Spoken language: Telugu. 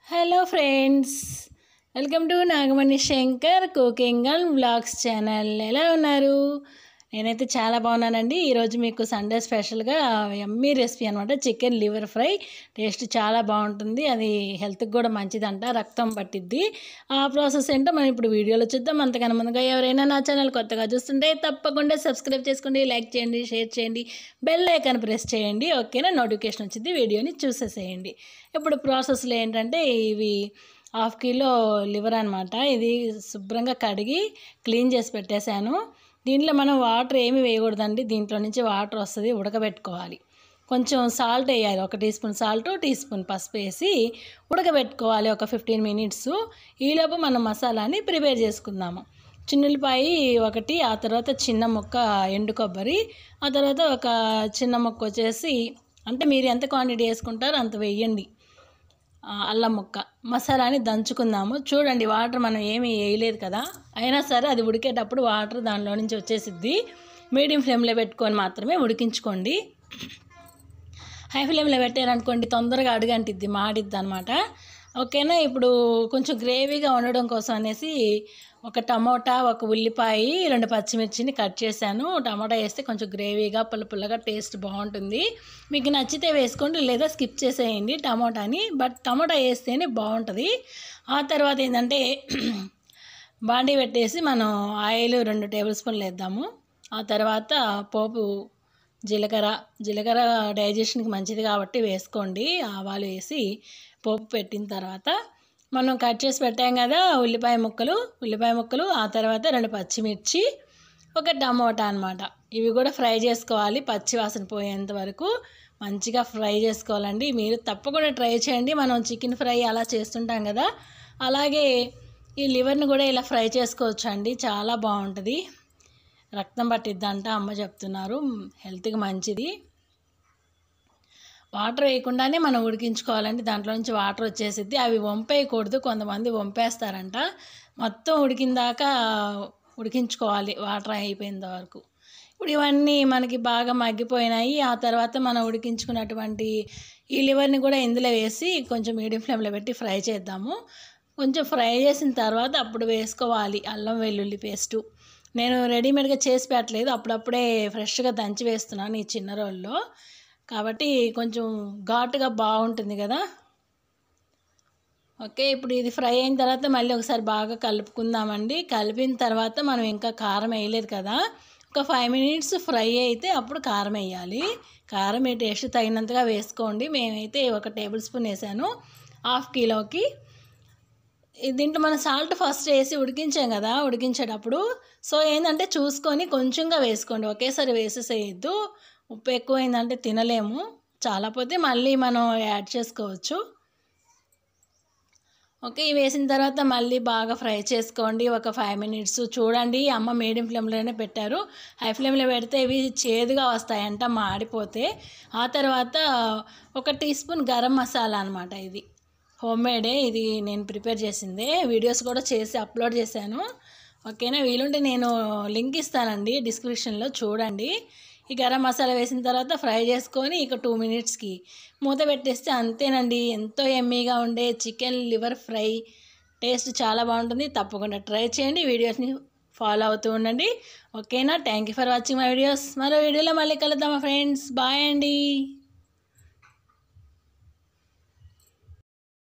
hello friends welcome to Nagamani Shankar cooking and blogs channel ఎలా ఉన్నారు నేనైతే చాలా బాగున్నానండి ఈరోజు మీకు సండే స్పెషల్గా ఎమ్మీ రెసిపీ అనమాట చికెన్ లివర్ ఫ్రై టేస్ట్ చాలా బాగుంటుంది అది హెల్త్కి కూడా మంచిదంట రక్తం పట్టిద్ది ఆ ప్రాసెస్ ఏంటో మనం ఇప్పుడు వీడియోలో చూద్దాం అంతకన్నా ముందుగా ఎవరైనా నా ఛానల్ కొత్తగా చూస్తుంటే తప్పకుండా సబ్స్క్రైబ్ చేసుకోండి లైక్ చేయండి షేర్ చేయండి బెల్ ఐకాన్ ప్రెస్ చేయండి ఓకేనా నోటిఫికేషన్ వచ్చింది వీడియోని చూసేసేయండి ఇప్పుడు ప్రాసెస్లో ఏంటంటే ఇవి హాఫ్ కిలో లివర్ అనమాట ఇది శుభ్రంగా కడిగి క్లీన్ చేసి పెట్టేశాను దీంట్లో మనం వాటర్ ఏమి వేయకూడదండి దీంట్లో నుంచి వాటర్ వస్తుంది ఉడకబెట్టుకోవాలి కొంచెం సాల్ట్ వేయాలి ఒక teaspoon salt teaspoon పసుపు వేసి ఉడకబెట్టుకోవాలి ఒక ఫిఫ్టీన్ మినిట్స్ ఈలోపు మనం మసాలాని ప్రిపేర్ చేసుకుందాము చిన్నులపాయి ఒకటి ఆ తర్వాత చిన్న ముక్క ఎండు కొబ్బరి ఆ తర్వాత ఒక చిన్న ముక్క వచ్చేసి అంటే మీరు ఎంత క్వాంటిటీ వేసుకుంటారో అంత వేయండి ఆ, అల్లం ముక్క మసాలాని దంచుకుందాము చూడండి వాటర్ మనం ఏమీ వేయలేదు కదా అయినా సరే అది ఉడికేటప్పుడు వాటర్ దానిలో నుంచి వచ్చేసిద్ది మీడియం ఫ్లేమ్లో పెట్టుకొని మాత్రమే ఉడికించుకోండి హై ఫ్లేమ్లో పెట్టారనుకోండి తొందరగా అడుగంటిద్ది మాడిద్ది అనమాట ఓకేనా ఇప్పుడు కొంచెం గ్రేవీగా ఉండడం కోసం అనేసి ఒక టమోటా ఒక ఉల్లిపాయ రెండు పచ్చిమిర్చిని కట్ చేశాను టమోటా వేస్తే కొంచెం గ్రేవీగా పుల్ల పుల్లగా టేస్ట్ బాగుంటుంది మీకు నచ్చితే వేసుకోండి లేదా స్కిప్ చేసేయండి టమోటాని బట్ టమోటా వేస్తేనే బాగుంటుంది ఆ తర్వాత ఏంటంటే బాండీ పెట్టేసి మనం ఆయిల్ రెండు టేబుల్ స్పూన్లు వేద్దాము ఆ తర్వాత పోపు జీలకర్ర జీలకర్ర డైజెషన్కి మంచిది కాబట్టి వేసుకోండి ఆవాలు వేసి పోపు పెట్టిన తర్వాత మనం కట్ చేసి పెట్టాం కదా ఉల్లిపాయ ముక్కలు ఉల్లిపాయ ముక్కలు ఆ తర్వాత రెండు పచ్చిమిర్చి ఒక టమోటా అనమాట ఇవి కూడా ఫ్రై చేసుకోవాలి పచ్చి వాసన పోయేంత వరకు మంచిగా ఫ్రై చేసుకోవాలండి మీరు తప్పకుండా ట్రై చేయండి మనం చికెన్ ఫ్రై అలా చేస్తుంటాం కదా అలాగే ఈ లివర్ని కూడా ఇలా ఫ్రై చేసుకోవచ్చు అండి చాలా బాగుంటుంది రక్తం పట్టిద్దంట అమ్మ చెప్తున్నారు హెల్త్కి మంచిది వాటర్ వేయకుండానే మనం ఉడికించుకోవాలండి దాంట్లో నుంచి వాటర్ వచ్చేసిద్ది అవి వంపేయకూడదు కొంతమంది వంపేస్తారంట మొత్తం ఉడికిన దాకా ఉడికించుకోవాలి వాటర్ అయిపోయేంత వరకు ఇప్పుడు ఇవన్నీ మనకి బాగా మగ్గిపోయినాయి ఆ తర్వాత మనం ఉడికించుకున్నటువంటి ఈ లివర్ని కూడా ఇందులో వేసి కొంచెం మీడియం ఫ్లేమ్లో పెట్టి ఫ్రై చేద్దాము కొంచెం ఫ్రై చేసిన తర్వాత అప్పుడు వేసుకోవాలి అల్లం వెల్లుల్లి పేస్టు నేను రెడీమేడ్గా చేసి పెట్టలేదు అప్పుడప్పుడే ఫ్రెష్గా దంచి వేస్తున్నాను ఈ చిన్న రోల్లో కాబట్టి కొంచెం ఘాటుగా బాగుంటుంది కదా ఓకే ఇప్పుడు ఇది ఫ్రై అయిన తర్వాత మళ్ళీ ఒకసారి బాగా కలుపుకుందామండి కలిపిన తర్వాత మనం ఇంకా కారం వేయలేదు కదా ఒక ఫైవ్ మినిట్స్ ఫ్రై అయితే అప్పుడు కారం వేయాలి కారం మీ టేస్ట్ తగినంతగా వేసుకోండి మేమైతే ఒక టేబుల్ స్పూన్ వేసాను హాఫ్ కిలోకి ఇది దీంట్లో మనం సాల్ట్ ఫస్ట్ వేసి ఉడికించాం కదా ఉడికించేటప్పుడు సో ఏంటంటే చూసుకొని కొంచెంగా వేసుకోండి ఒకేసారి వేసేసేయద్దు ఉప్పు ఎక్కువైందంటే తినలేము చాలా పోతే మళ్ళీ మనం యాడ్ చేసుకోవచ్చు ఓకే ఇవి వేసిన తర్వాత మళ్ళీ బాగా ఫ్రై చేసుకోండి ఒక ఫైవ్ మినిట్స్ చూడండి అమ్మ మీడియం ఫ్లేమ్లోనే పెట్టారు హై ఫ్లేమ్లో పెడితే ఇవి చేదుగా వస్తాయంట మాడిపోతే ఆ తర్వాత ఒక టీ స్పూన్ గరం మసాలా అనమాట ఇది హోమ్ మేడే ఇది నేను ప్రిపేర్ చేసిందే వీడియోస్ కూడా చేసి అప్లోడ్ చేశాను ఓకేనా వీలుంటే నేను లింక్ ఇస్తానండి డిస్క్రిప్షన్లో చూడండి ఈ గరం మసాలా వేసిన తర్వాత ఫ్రై చేసుకొని ఇక టూ మినిట్స్కి మూత పెట్టేస్తే అంతేనండి ఎంతో ఎమ్మీగా ఉండే చికెన్ లివర్ ఫ్రై టేస్ట్ చాలా బాగుంటుంది తప్పకుండా ట్రై చేయండి వీడియోస్ని ఫాలో అవుతూ ఉండండి ఓకేనా thank you for watching my videos మరో వీడియోలో మళ్ళీ కలుద్దామా ఫ్రెండ్స్ బాయ్ అండి